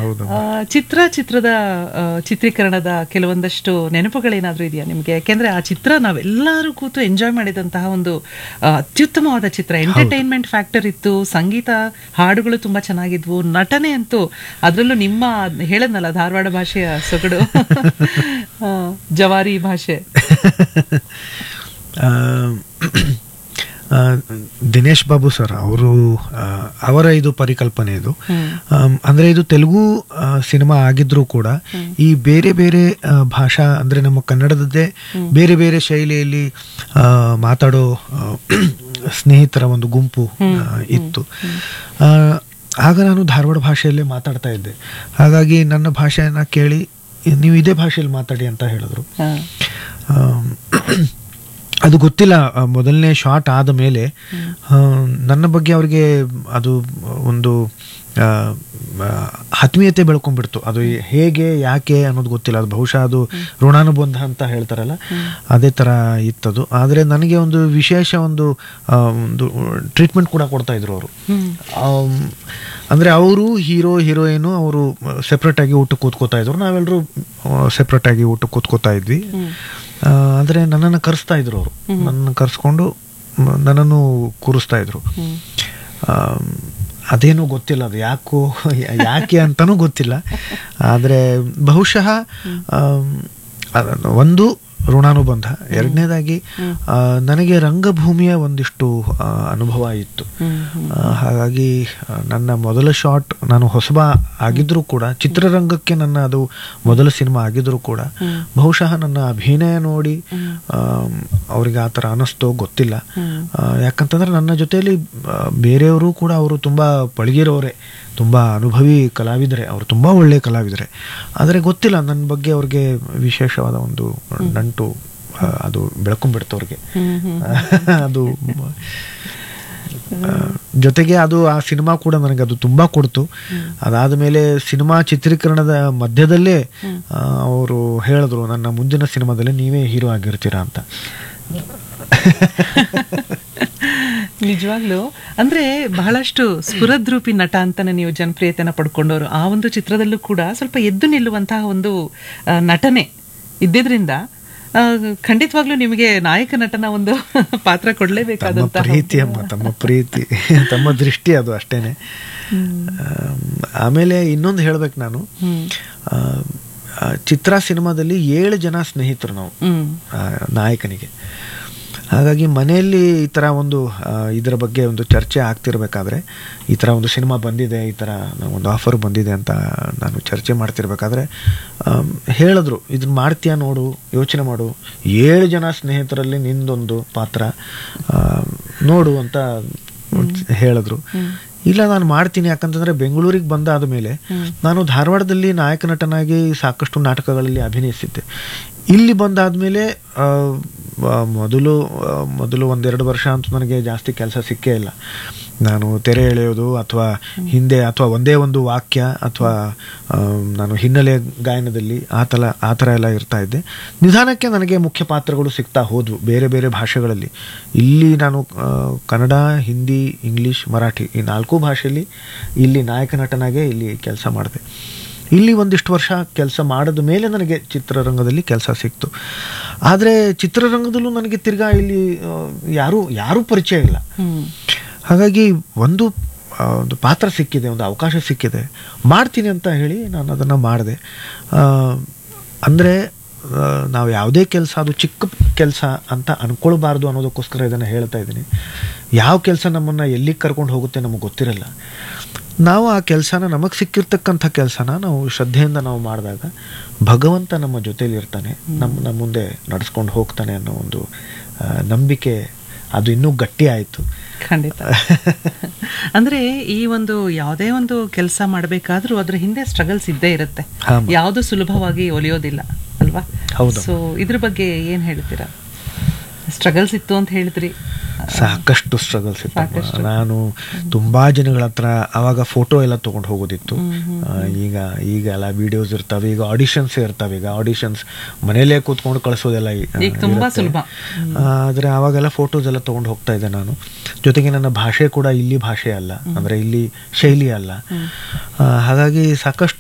ಹೌದು ಆ, ಚಿತ್ರ ಚಿತ್ರದ ಆ, ಚಿತ್ರೀಕರಣದ ಕೆಲವೊಂದಷ್ಟು ನೆನಪುಗಳೇನಾದ್ರೂ ಇದೆಯಾ ನಿಮ್ಗೆ ಯಾಕೆಂದ್ರೆ ಆ ಚಿತ್ರ ನಾವೆಲ್ಲರೂ ಕೂತು ಎಂಜಾಯ್ ಮಾಡಿದಂತಹ ಒಂದು ಆ, ಅತ್ಯುತ್ತಮವಾದ ಚಿತ್ರ ಎಂಟರ್ಟೈನ್ಮೆಂಟ್ ಫ್ಯಾಕ್ಟರ್ ಇತ್ತು ಸಂಗೀತ ಹಾಡುಗಳು ತುಂಬಾ ಚೆನ್ನಾಗಿದ್ವು ನಟನೆ ಅಂತೂ ಅದರಲ್ಲೂ ನಿಮ್ಮ ಹೇಳದ್ನಲ್ಲ ಧಾರವಾಡ ಭಾಷೆಯ ಸೊಗಡು ಆ, ಜವಾರಿ ಭಾಷೆ ಆ, ಆ, ದಿನೇಶ್ ಬಾಬು ಸರ್ ಅವರು ಆ, ಅವರ ಇದು ಪರಿಕಲ್ಪನೆ ಇದು ಆಮ್, ಅಂದ್ರೆ ಇದು ತೆಲುಗು ಆ, ಸಿನಿಮಾ ಆಗಿದ್ರೂ ಕೂಡ ಈ ಬೇರೆ ಬೇರೆ ಆ, ಭಾಷಾ ಅಂದ್ರೆ ನಮ್ಮ ಕನ್ನಡದದ್ದೇ ಬೇರೆ ಬೇರೆ ಶೈಲಿಯಲ್ಲಿ ಆ, ಮಾತಾಡೋ ಆ, ಸ್ನೇಹಿತರ ಒಂದು ಗುಂಪು ಆ, ಇತ್ತು ಆ, ಆಗ ನಾನು ಧಾರವಾಡ ಭಾಷೆಯಲ್ಲೇ ಮಾತಾಡ್ತಾ ಇದ್ದೆ ಹಾಗಾಗಿ ನನ್ನ ಭಾಷೆಯನ್ನ ಕೇಳಿ ನೀವು ಇದೇ ಭಾಷೆಯಲ್ಲಿ ಮಾತಾಡಿ ಅಂತ ಹೇಳಿದ್ರು ಆ, ಆಮ್, ಅದು ಗೊತ್ತಿಲ್ಲ ಆ, ಮೊದಲನೇ ಶಾಟ್ ಆದ ಮೇಲೆ ಆ, ನನ್ನ ಬಗ್ಗೆ ಅವ್ರಿಗೆ ಅದು ಒಂದು ಆ, ಆ, ಆತ್ಮೀಯತೆ ಬೆಳ್ಕೊಂಡ್ಬಿಡ್ತು ಅದು ಹೇಗೆ ಯಾಕೆ ಅನ್ನೋದು ಗೊತ್ತಿಲ್ಲ ಅದು ಬಹುಶಃ ಅದು ಋಣಾನುಬಂಧ ಅಂತ ಹೇಳ್ತಾರಲ್ಲ ಅದೇ ಥರ ಇತ್ತದು ಆದರೆ ನನಗೆ ಒಂದು ವಿಶೇಷ ಒಂದು ಆ, ಒಂದು ಟ್ರೀಟ್ಮೆಂಟ್ ಕೂಡ ಕೊಡ್ತಾ ಇದ್ರು ಅವರು ಅಂದರೆ ಅವರು ಹೀರೋ ಹೀರೋಯಿನು ಅವರು ಸೆಪ್ರೇಟಾಗಿ ಊಟಕ್ಕೆ ಕೂತ್ಕೋತಾ ಇದ್ರು ನಾವೆಲ್ಲರೂ ಸೆಪ್ರೇಟಾಗಿ ಊಟಕ್ಕೆ ಕೂತ್ಕೋತಾ ಇದ್ವಿ ಆ, ಆದರೆ ನನ್ನನ್ನು ಕರೆಸ್ತಾ ಇದ್ರು ಅವರು ನನ್ನನ್ನು ಕರೆಸ್ಕೊಂಡು ಮ- ನನ್ನನ್ನು ಕೂರಿಸ್ತಾ ಇದ್ರು ಆಮ್, ಅದೇನೋ ಗೊತ್ತಿಲ್ಲ ಅದು ಯಾಕೋ ಯಾ- ಯಾಕೆ ಅಂತನೂ ಗೊತ್ತಿಲ್ಲ ಆದರೆ ಬಹುಶಃ ಆಮ್, ಅದ- ಒಂದು ಋಣಾನುಬಂಧ ಎರಡನೇದಾಗಿ ಆ, ನನಗೆ ರಂಗಭೂಮಿಯ ಒಂದಿಷ್ಟು ಆ, ಅನುಭವ ಇತ್ತು ಆ, ಹಾಗಾಗಿ ಆ, ನನ್ನ ಮೊದಲ ಶಾಟ್ ನಾನು ಹೊಸಬ ಆಗಿದ್ರೂ ಕೂಡ ಚಿತ್ರರಂಗಕ್ಕೆ ನನ್ನ ಅದು ಮೊದಲ ಸಿನಿಮಾ ಆಗಿದ್ರೂ ಕೂಡ ಬಹುಶಃ ನನ್ನ ಅಭಿನಯ ನೋಡಿ ಆಮ್, ಅವ್ರಿಗೆ ಆ ಥರ ಅನ್ನಿಸ್ತೋ ಗೊತ್ತಿಲ್ಲ ಆ, ಯಾಕಂತಂದ್ರೆ ನನ್ನ ಜೊತೆಯಲ್ಲಿ ಆ, ಬೇರೆಯವರು ಕೂಡ ಅವರು ತುಂಬ ಪಳಗಿರೋರೆ ತುಂಬ ಅನುಭವಿ ಕಲಾವಿದರೆ ಅವರು ತುಂಬ ಒಳ್ಳೆಯ ಕಲಾವಿದರೆ ಆದರೆ ಗೊತ್ತಿಲ್ಲ ನನ್ನ ಬಗ್ಗೆ ಅವ್ರಿಗೆ ವಿಶೇಷವಾದ ಒಂದು ನಂಟು ಆ, ಅದು ಬೆಳ್ಕೊಂಡ್ಬಿಡ್ತು ಅವ್ರಿಗೆ ಅದು ಆ, ಜೊತೆಗೆ ಅದು ಆ ಸಿನಿಮಾ ಕೂಡ ನನಗೆ ಅದು ತುಂಬ ಕೊಡ್ತು ಅದಾದ ಮೇಲೆ ಸಿನಿಮಾ ಚಿತ್ರೀಕರಣದ ಮಧ್ಯದಲ್ಲೇ ಅವರು ಹೇಳಿದ್ರು ನನ್ನ ಮುಂದಿನ ಸಿನಿಮಾದಲ್ಲಿ ನೀವೇ ಹೀರೋ ಆಗಿರ್ತೀರಾ ಅಂತ ನಿಜವಾಗ್ಲೂ ಅಂದ್ರೆ ಬಹಳಷ್ಟು ಸ್ಫುರದ್ರೂಪಿ ನಟ ಅಂತಾನೆ ನೀವು ಜನಪ್ರಿಯತೆನ ಪಡ್ಕೊಂಡವರು ಆ ಒಂದು ಚಿತ್ರದಲ್ಲೂ ಕೂಡ ಸ್ವಲ್ಪ ಎದ್ದು ನಿಲ್ಲುವಂತಹ ಒಂದು ಆ, ನಟನೆ ಇದ್ದಿದ್ರಿಂದ ಆ, ಖಂಡಿತವಾಗ್ಲೂ ನಿಮಗೆ ನಾಯಕ ನಟನ ಒಂದು ಪಾತ್ರ ತಮ್ಮ ಕೊಡ್ಲೇಬೇಕಾದಂತಹ ಪ್ರೀತಿ ಅಮ್ಮ ತಮ್ಮ ಪ್ರೀತಿ ತಮ್ಮ ದೃಷ್ಟಿ ಅದು ಅಷ್ಟೇನೆ ಆಮ್, ಆಮೇಲೆ ಇನ್ನೊಂದು ಹೇಳ್ಬೇಕು ನಾನು ಹ್ಮ್ ಆ, ಆ, ಚಿತ್ರ ಸಿನಿಮಾದಲ್ಲಿ ಏಳು ಜನ ಸ್ನೇಹಿತರು ನಾವು ಹ್ಮ್ ಆ, ನಾಯಕನಿಗೆ ಹಾಗಾಗಿ ಮನೆಯಲ್ಲಿ ಈ ಥರ ಒಂದು ಆ, ಇದರ ಬಗ್ಗೆ ಒಂದು ಚರ್ಚೆ ಆಗ್ತಿರ್ಬೇಕಾದ್ರೆ ಈ ಥರ ಒಂದು ಸಿನಿಮಾ ಬಂದಿದೆ ಈ ಥರ ಒಂದು ಆಫರ್ ಬಂದಿದೆ ಅಂತ ನಾನು ಚರ್ಚೆ ಮಾಡ್ತಿರ್ಬೇಕಾದ್ರೆ ಆಮ್, ಹೇಳಿದ್ರು ಇದನ್ನ ಮಾಡ್ತೀಯಾ ನೋಡು ಯೋಚನೆ ಮಾಡು ಏಳು ಜನ ಸ್ನೇಹಿತರಲ್ಲಿ ನಿಂದೊಂದು ಪಾತ್ರ ಆ, ನೋಡು ಅಂತ ಹೇಳಿದ್ರು ಇಲ್ಲ ನಾನು ಮಾಡ್ತೀನಿ ಯಾಕಂತಂದ್ರೆ ಬೆಂಗಳೂರಿಗೆ ಬಂದಾದ ಮೇಲೆ ನಾನು ಧಾರವಾಡದಲ್ಲಿ ನಾಯಕ ನಟನಾಗಿ ಸಾಕಷ್ಟು ನಾಟಕಗಳಲ್ಲಿ ಅಭಿನಯಿಸಿದ್ದೆ ಇಲ್ಲಿ ಬಂದಾದ್ಮೇಲೆ ಆ, ಆ, ಮೊದಲು ಆ, ಮೊದಲು ಒಂದೆರಡು ವರ್ಷ ಅಂತೂ ನನಗೆ ಜಾಸ್ತಿ ಕೆಲಸ ಸಿಕ್ಕೇ ಇಲ್ಲ ನಾನು ತೆರೆ ಎಳೆಯೋದು ಅಥವಾ ಹಿಂದೆ ಅಥವಾ ಒಂದೇ ಒಂದು ವಾಕ್ಯ ಅಥವಾ ಆ, ನಾನು ಹಿನ್ನೆಲೆ ಗಾಯನದಲ್ಲಿ ಆ ಥರ ಆ ಥರ ಎಲ್ಲ ಇರ್ತಾ ಇದ್ದೆ ನಿಧಾನಕ್ಕೆ ನನಗೆ ಮುಖ್ಯ ಪಾತ್ರಗಳು ಸಿಗ್ತಾ ಹೋದ್ವು ಬೇರೆ ಬೇರೆ ಭಾಷೆಗಳಲ್ಲಿ ಇಲ್ಲಿ ನಾನು ಆ, ಕನ್ನಡ ಹಿಂದಿ ಇಂಗ್ಲೀಷ್ ಮರಾಠಿ ಈ ನಾಲ್ಕು ಭಾಷೆಯಲ್ಲಿ ಇಲ್ಲಿ ನಾಯಕ ನಟನಾಗೆ ಇಲ್ಲಿ ಕೆಲಸ ಮಾಡಿದೆ ಇಲ್ಲಿ ಒಂದಿಷ್ಟು ವರ್ಷ ಕೆಲಸ ಮಾಡಿದ ಮೇಲೆ ನನಗೆ ಚಿತ್ರರಂಗದಲ್ಲಿ ಕೆಲಸ ಸಿಕ್ತು ಆದರೆ ಚಿತ್ರರಂಗದಲ್ಲೂ ನನಗೆ ತಿರ್ಗಾ ಇಲ್ಲಿ ಆ, ಯಾರೂ ಯಾರೂ ಪರಿಚಯ ಇಲ್ಲ ಹ್ಮ್ ಹಾಗಾಗಿ ಒಂದು ಆ, ಒಂದು ಪಾತ್ರ ಸಿಕ್ಕಿದೆ ಒಂದು ಅವಕಾಶ ಸಿಕ್ಕಿದೆ ಮಾಡ್ತೀನಿ ಅಂತ ಹೇಳಿ ನಾನು ಅದನ್ನು ಮಾಡಿದೆ ಅಂದರೆ ನಾವು ಯಾವುದೇ ಕೆಲಸ ಅದು ಚಿಕ್ಕ ಕೆಲಸ ಅಂತ ಅನ್ಕೊಳ್ಬಾರ್ದು ಅನ್ನೋದಕ್ಕೋಸ್ಕರ ಇದನ್ನು ಹೇಳ್ತಾ ಇದ್ದೀನಿ ಯಾವ ಕೆಲಸ ನಮ್ಮನ್ನು ಎಲ್ಲಿಗೆ ಕರ್ಕೊಂಡು ಹೋಗುತ್ತೆ ನಮಗೆ ಗೊತ್ತಿರಲ್ಲ ನಾವು ಆ ಕೆಲಸನ ನಮಗೆ ಸಿಕ್ಕಿರ್ತಕ್ಕಂಥ ಕೆಲಸನ ನಾವು ಶ್ರದ್ಧೆಯಿಂದ ನಾವು ಮಾಡಿದಾಗ ಭಗವಂತ ನಮ್ಮ ಜೊತೆಲಿ ಇರ್ತಾನೆ ನಮ್ಮ ಮುಂದೆ ನಡೆಸ್ಕೊಂಡು ಹೋಗ್ತಾನೆ ಅನ್ನೋ ಒಂದು ಆ, ನಂಬಿಕೆ ಅದು ಇನ್ನೂ ಗಟ್ಟಿ ಆಯಿತು ಖಂಡಿತ ಅಂದ್ರೆ ಈ ಒಂದು ಯಾವುದೇ ಒಂದು ಕೆಲಸ ಮಾಡಬೇಕಾದ್ರೂ ಅದ್ರ ಹಿಂದೆ ಸ್ಟ್ರಗಲ್ಸ್ ಇದ್ದೇ ಇರುತ್ತೆ ಹಾ. ಯಾವುದು ಸುಲಭವಾಗಿ ಒಲಿಯೋದಿಲ್ಲ ಅಲ್ವಾ ಹೌದು. ಸೊ ಇದ್ರ ಬಗ್ಗೆ ಏನ್ ಹೇಳ್ತೀರಾ ಸ್ಟ್ರಗಲ್ಸ್ ಇತ್ತು ಅಂತ ಹೇಳಿದ್ರಿ ಸಾಕಷ್ಟು ಸ್ಟ್ರಗಲ್ಸ್ ಇತ್ತು ಸಾಕಷ್ಟು. ನಾನು ತುಂಬಾ ಜನಗಳ ಹತ್ರ ಅವಾಗ ಫೋಟೋ ಎಲ್ಲ ತಗೊಂಡು ಹೋಗೋದಿತ್ತು ಆ, ಈಗ ಈಗ ಎಲ್ಲ ವಿಡಿಯೋಸ್ ಇರ್ತವೆ ಈಗ ಆಡಿಷನ್ಸ್ ಇರ್ತವೆ ಈಗ ಆಡಿಷನ್ಸ್ ಮನೇಲೇ ಕೂತ್ಕೊಂಡು ಕಳಿಸೋದೆಲ್ಲ ಈ- ಈಗ ತುಂಬಾ ಇರುತ್ತೆ. ಸುಲಭ. ಆ, ಆದ್ರೆ ಅವಾಗೆಲ್ಲ ಫೋಟೋಸ್ ಎಲ್ಲ ತಗೊಂಡು ಹೋಗ್ತಾ ಇದ್ದೆ ನಾನು ಜೊತೆಗೆ ನನ್ನ ಭಾಷೆ ಕೂಡ ಇಲ್ಲಿ ಭಾಷೆ ಅಲ್ಲ ಅಂದ್ರೆ ಇಲ್ಲಿ ಶೈಲಿ ಅಲ್ಲ ಆ, ಹಾಗಾಗಿ ಸಾಕಷ್ಟು